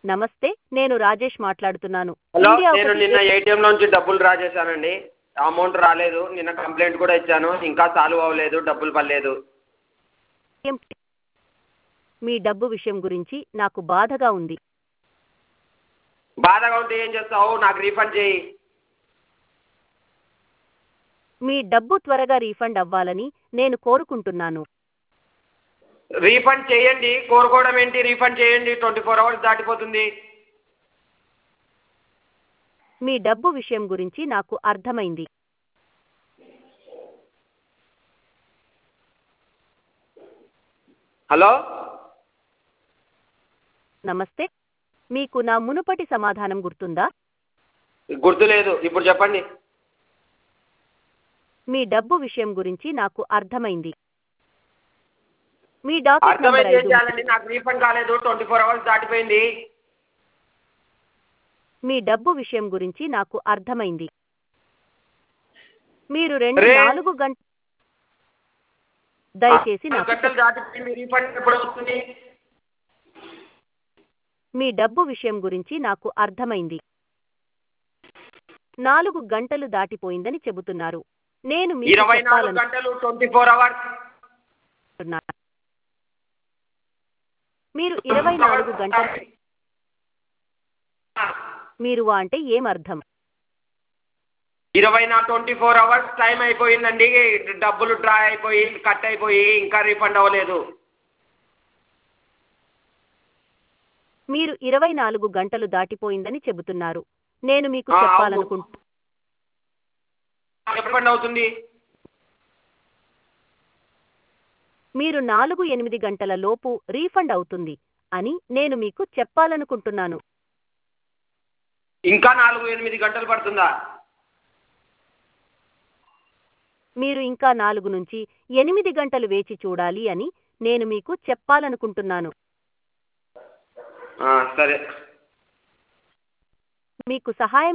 నమస్తే నేను రాజేష్ మాట్లాడుతున్నాను హలో ఇండియా నేను ఒకటి నిన్న ఏటీఎం నుంచి డబ్బులు డ్రా చేశానండి అమౌంట్ రాలేదు నిన్న కంప్లైంట్ కూడా ఇచ్చాను ఇంకా సాల్వ్ అవ్వలేదు డబ్బులు పడలేదు ఏం- మీ డబ్బు విషయం గురించి నాకు బాధగా ఉంది బాధగా ఉంటే ఏం చేస్తావు నాకు రీఫండ్ చేయి మీ డబ్బు త్వరగా రీఫండ్ అవ్వాలని నేను కోరుకుంటున్నాను రీఫండ్ చేయండి కోరుకోవడం ఏంటి రీఫండ్ చేయండి ట్వంటీ ఫోర్ అవర్స్ దాటిపోతుంది మీ డబ్బు విషయం గురించి నాకు అర్థమైంది హలో నమస్తే మీకు నా మునుపటి సమాధానం గుర్తుందా గుర్తులేదు ఇప్పుడు చెప్పండి మీ డబ్బు విషయం గురించి నాకు అర్థమైంది మీ డాకెట్ నంబర్ అర్థమైంది ఏం ఐదు చేయాలండి నాకు రీఫండ్ కాలేదు ట్వంటీ ఫోర్ అవర్స్ దాటిపోయింది మీ డబ్బు విషయం గురించి నాకు అర్థమైంది మీరు రెండు రే- నాలుగు గంట దయచేసి నాలుగు నాకు గంటలు దాటిపోయింది రీఫండ్ ఎప్పుడు వస్తుంది మీ డబ్బు విషయం గురించి నాకు అర్థమైంది నాలుగు గంటలు దాటిపోయిందని చెబుతున్నారు నేను మీకు ఇరవై నాలుగు గంటలు ట్వంటీ ఫోర్ అవర్స్ చెప్పాలనుకుంటున్నాను మీరు ఇరవై నాలుగు గంటలు మీరు అంటే ఏం అర్థం ఇరవై నా ట్వంటీ ఫోర్ అవర్స్ టైం అయిపోయిందండి డబ్బులు డ్రా అయిపోయి కట్ అయిపోయి ఇంకా రీఫండ్ అవ్వలేదు మీరు ఇరవై నాలుగు గంటలు దాటిపోయిందని చెబుతున్నారు నేను మీకు ఆ, అవును. చెప్పాలనుకుంటు రీఫండ్ అవుతుంది మీరు నాలుగు ఎనిమిది గంటల లోపు రీఫండ్ అవుతుంది అని నేను మీకు చెప్పాలనుకుంటున్నాను ఇంకా నాలుగు ఎనిమిది గంటలు పడుతుందా మీరు ఇంకా నాలుగు నుంచి ఎనిమిది గంటలు వేచి చూడాలి అని నేను మీకు చెప్పాలనుకుంటున్నాను ఆ, సరే మీకు సహాయం